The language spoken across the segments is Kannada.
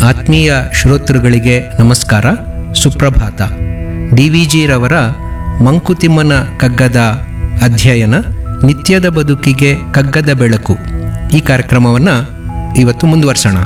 ಆತ್ಮೀಯ ಶ್ರೋತೃಗಳಿಗೆ ನಮಸ್ಕಾರ ಸುಪ್ರಭಾತ ಡಿ ವಿ ಜಿರವರ ಮಂಕುತಿಮ್ಮನ ಕಗ್ಗದ ಅಧ್ಯಯನ ನಿತ್ಯದ ಬದುಕಿಗೆ ಕಗ್ಗದ ಬೆಳಕು ಈ ಕಾರ್ಯಕ್ರಮವನ್ನು ಇವತ್ತು ಮುಂದುವರ್ಸೋಣ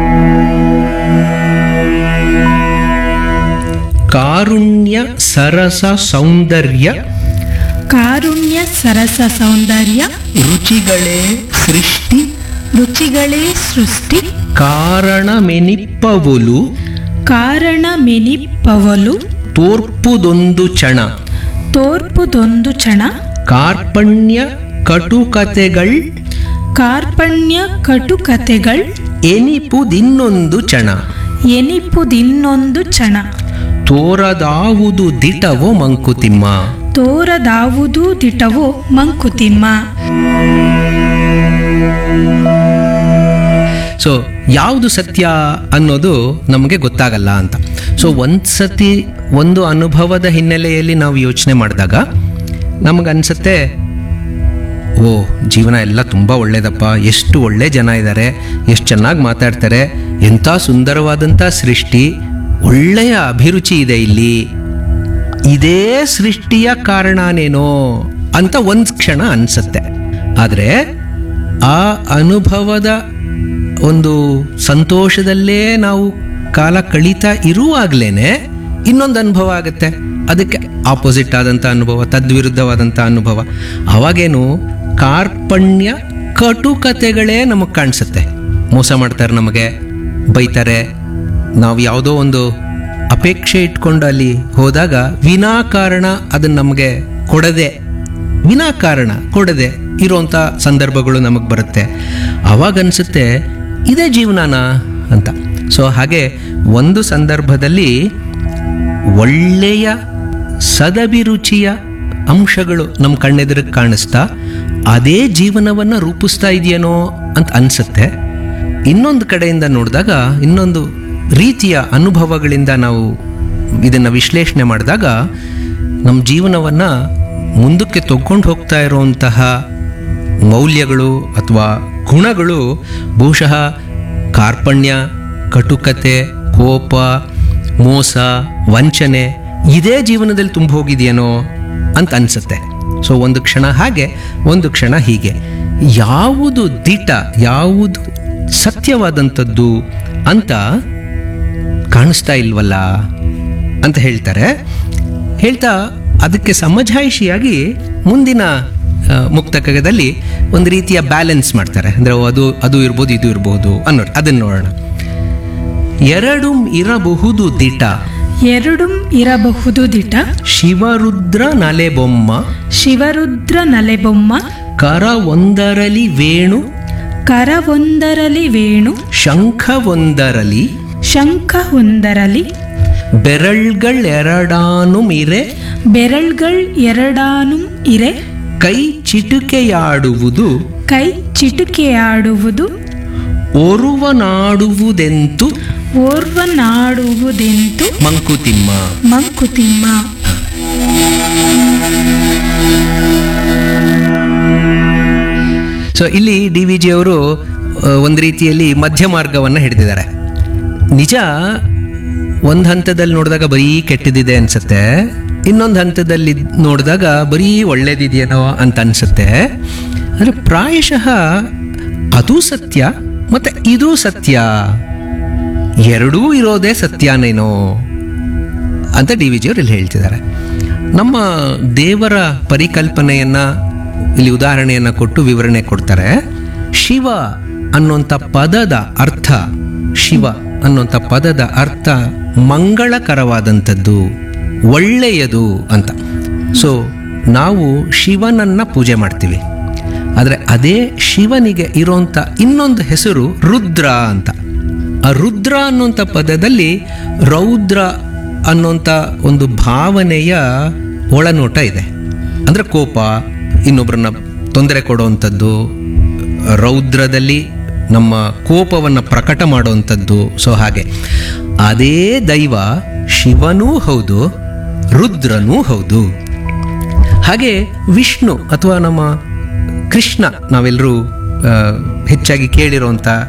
ಕಾರುಣ್ಯ ಸರಸ ಸೌಂದರ್ಯ ಕಾರುಣ್ಯ ಸರಸ ಸೌಂದರ್ಯ ರುಚಿಗಳೇ ಸೃಷ್ಟಿ ರುಚಿಗಳೇ ಸೃಷ್ಟಿ ಕಾರಣಮೆನಿಪ್ಪವುಲು ಕಾರಣ ಮೆನಿಪ್ಪವಲು ತೋರ್ಪುದೊಂದು ಚಣ ತೋರ್ಪುದೊಂದು ಕ್ಷಣ ಕಾರ್ಪಣ್ಯ ಕಟುಕತೆಗಳ್ ಕಾರ್ಪಣ್ಯ ಕಟುಕತೆಗಳ್ ಎನಿಪುದಿನ್ನೊಂದು ಚಣ ಎನಿಪುದಿನ್ನೊಂದು ಕ್ಷಣ ತೋರದಾವುದು ದಿಟವೋ ಮಂಕುತಿಮ್ಮ ತೋರದಾವುದು ದಿಟವೋ ಮಂಕುತಿಮ್ಮ ಸೊ ಯಾವುದು ಸತ್ಯ ಅನ್ನೋದು ನಮಗೆ ಗೊತ್ತಾಗಲ್ಲ ಅಂತ ಸೊ ಒಂದು ಸತಿ ಒಂದು ಅನುಭವದ ಹಿನ್ನೆಲೆಯಲ್ಲಿ ನಾವು ಯೋಚನೆ ಮಾಡಿದಾಗ ನಮಗನ್ಸುತ್ತೆ ಓ ಜೀವನ ಎಲ್ಲ ತುಂಬ ಒಳ್ಳೇದಪ್ಪ ಎಷ್ಟು ಒಳ್ಳೆ ಜನ ಇದ್ದಾರೆ ಎಷ್ಟು ಚೆನ್ನಾಗಿ ಮಾತಾಡ್ತಾರೆ ಎಂಥ ಸುಂದರವಾದಂಥ ಸೃಷ್ಟಿ ಒಳ್ಳೆಯ ಅಭಿರುಚಿ ಇದೆ ಇಲ್ಲಿ ಇದೇ ಸೃಷ್ಟಿಯ ಕಾರಣನೇನೋ ಅಂತ ಒಂದು ಕ್ಷಣ ಅನಿಸುತ್ತೆ ಆದರೆ ಆ ಅನುಭವದ ಒಂದು ಸಂತೋಷದಲ್ಲೇ ನಾವು ಕಾಲ ಕಳೀತಾ ಇರುವಾಗಲೇ ಇನ್ನೊಂದು ಅನುಭವ ಆಗುತ್ತೆ ಅದಕ್ಕೆ ಆಪೋಸಿಟ್ ಆದಂಥ ಅನುಭವ ತದ್ವಿರುದ್ಧವಾದಂಥ ಅನುಭವ ಅವಾಗೇನು ಕಾರ್ಪಣ್ಯ ಕಟುಕತೆಗಳೇ ನಮಗೆ ಕಾಣಿಸುತ್ತೆ ಮೋಸ ಮಾಡ್ತಾರೆ ನಮಗೆ ಬೈತಾರೆ ನಾವು ಯಾವುದೋ ಒಂದು ಅಪೇಕ್ಷೆ ಇಟ್ಕೊಂಡು ಅಲ್ಲಿ ಹೋದಾಗ ವಿನಾಕಾರಣ ಅದನ್ನು ನಮಗೆ ಕೊಡದೆ ವಿನಾಕಾರಣ ಕೊಡದೆ ಇರೋಂಥ ಸಂದರ್ಭಗಳು ನಮಗೆ ಬರುತ್ತೆ ಅವಾಗ ಅನಿಸುತ್ತೆ ಇದೇ ಜೀವನನಾ ಅಂತ ಸೊ ಹಾಗೆ ಒಂದು ಸಂದರ್ಭದಲ್ಲಿ ಒಳ್ಳೆಯ ಸದಭಿರುಚಿಯ ಅಂಶಗಳು ನಮ್ಮ ಕಣ್ಣೆದುರಿಗೆ ಕಾಣಿಸ್ತಾ ಅದೇ ಜೀವನವನ್ನು ರೂಪಿಸ್ತಾ ಇದೆಯೇನೋ ಅಂತ ಅನಿಸುತ್ತೆ ಇನ್ನೊಂದು ಕಡೆಯಿಂದ ನೋಡಿದಾಗ ಇನ್ನೊಂದು ರೀತಿಯ ಅನುಭವಗಳಿಂದ ನಾವು ಇದನ್ನು ವಿಶ್ಲೇಷಣೆ ಮಾಡಿದಾಗ ನಮ್ಮ ಜೀವನವನ್ನು ಮುಂದಕ್ಕೆ ತಗೊಂಡು ಹೋಗ್ತಾ ಇರುವಂತಹ ಮೌಲ್ಯಗಳು ಅಥವಾ ಗುಣಗಳು ಬಹುಶಃ ಕಾರ್ಪಣ್ಯ ಕಟುಕತೆ ಕೋಪ ಮೋಸ ವಂಚನೆ ಇದೇ ಜೀವನದಲ್ಲಿ ತುಂಬ ಹೋಗಿದೆಯೇನೋ ಅಂತ ಅನಿಸುತ್ತೆ ಸೊ ಒಂದು ಕ್ಷಣ ಹಾಗೆ ಒಂದು ಕ್ಷಣ ಹೀಗೆ ಯಾವುದು ದಿಟ ಯಾವುದು ಸತ್ಯವಾದಂಥದ್ದು ಅಂತ ಕಾಣಿಸ್ತಾ ಇಲ್ವಲ್ಲ ಅಂತ ಹೇಳ್ತಾರೆ ಹೇಳ್ತಾ ಅದಕ್ಕೆ ಸಮಜಾಯಿಷಿಯಾಗಿ ಮುಂದಿನ ಆ, ಮುಕ್ತಕದಲ್ಲಿ ಒಂದು ರೀತಿಯ ಬ್ಯಾಲೆನ್ಸ್ ಮಾಡ್ತಾರೆ ಅಂದರೆ ಅದು ಅದು ಇರ್ಬೋದು ಇದು ಇರ್ಬೋದು ಅನ್ನೋದು ಅದನ್ನು ನೋಡೋಣ ಎರಡು ಇರಬಹುದು ದಿಟ ಎರಡು ಇರಬಹುದು ದಿಟ ಶಿವರುದ್ರ ನಲೆಬೊಮ್ಮ ಶಿವರುದ್ರ ನಲೆಬೊಮ್ಮ ಕರ ಒಂದರಲಿ ವೇಣು ಕರವೊಂದರಲಿ ವೇಣು ಶಂಖವೊಂದರಲಿ ಶಂಖ ಒಂದರಲಿ ಬೆರಳ್ಗಳೆರಡಾನು ಮಿರೆ ಬೆರಳ್ಗಳ್ ಎರಡಾನು ಇರೆ ಕೈ ಚಿಟುಕೆಯಾಡುವುದು ಕೈ ಚಿಟುಕೆಯಾಡುವುದು ಒರುವನಾಡುವುದೆಂತು ಓರ್ವನಾಡುವುದೆಂತು ಮಂಕುತಿಮ್ಮ ಮಂಕುತಿಮ್ಮ ಸೊ ಇಲ್ಲಿ ಡಿ ವಿ ಜಿ ಅವರು ಒಂದು ರೀತಿಯಲ್ಲಿ ಮಧ್ಯ ಮಾರ್ಗವನ್ನು ಹಿಡಿದಿದ್ದಾರೆ ನಿಜ ಒಂದು ಹಂತದಲ್ಲಿ ನೋಡಿದಾಗ ಬರೀ ಕೆಟ್ಟದಿದೆ ಅನ್ಸುತ್ತೆ ಇನ್ನೊಂದು ಹಂತದಲ್ಲಿ ನೋಡಿದಾಗ ಬರೀ ಒಳ್ಳೇದಿದೆಯೇನೋ ಅಂತ ಅನ್ಸುತ್ತೆ ಆದರೆ ಪ್ರಾಯಶಃ ಅದು ಸತ್ಯ ಮತ್ತೆ ಇದು ಸತ್ಯ ಎರಡೂ ಇರೋದೇ ಸತ್ಯನೇನೋ ಅಂತ ಡಿ ವಿ ಜಿಯವರು ಇಲ್ಲಿ ಹೇಳ್ತಿದ್ದಾರೆ ನಮ್ಮ ದೇವರ ಪರಿಕಲ್ಪನೆಯನ್ನ ಇಲ್ಲಿ ಉದಾಹರಣೆಯನ್ನ ಕೊಟ್ಟು ವಿವರಣೆ ಕೊಡ್ತಾರೆ ಶಿವ ಅನ್ನುವಂಥ ಪದದ ಅರ್ಥ ಶಿವ ಅನ್ನುವಂಥ ಪದದ ಅರ್ಥ ಮಂಗಳಕರವಾದಂಥದ್ದು ಒಳ್ಳೆಯದು ಅಂತ ಸೊ ನಾವು ಶಿವನನ್ನ ಪೂಜೆ ಮಾಡ್ತೀವಿ ಆದರೆ ಅದೇ ಶಿವನಿಗೆ ಇರೋಂಥ ಇನ್ನೊಂದು ಹೆಸರು ರುದ್ರ ಅಂತ ಆ ರುದ್ರ ಅನ್ನುವಂಥ ಪದದಲ್ಲಿ ರೌದ್ರ ಅನ್ನುವಂಥ ಒಂದು ಭಾವನೆಯ ಒಳನೋಟ ಇದೆ ಅಂದರೆ ಕೋಪ ಇನ್ನೊಬ್ಬರನ್ನ ತೊಂದರೆ ಕೊಡುವಂಥದ್ದು ರೌದ್ರದಲ್ಲಿ ನಮ್ಮ ಕೋಪವನ್ನು ಪ್ರಕಟ ಮಾಡುವಂಥದ್ದು ಸೊ ಹಾಗೆ ಅದೇ ದೈವ ಶಿವನೂ ಹೌದು ರುದ್ರನೂ ಹೌದು ಹಾಗೆ ವಿಷ್ಣು ಅಥವಾ ನಮ್ಮ ಕೃಷ್ಣ ನಾವೆಲ್ಲರೂ ಆ, ಹೆಚ್ಚಾಗಿ ಕೇಳಿರುವಂಥ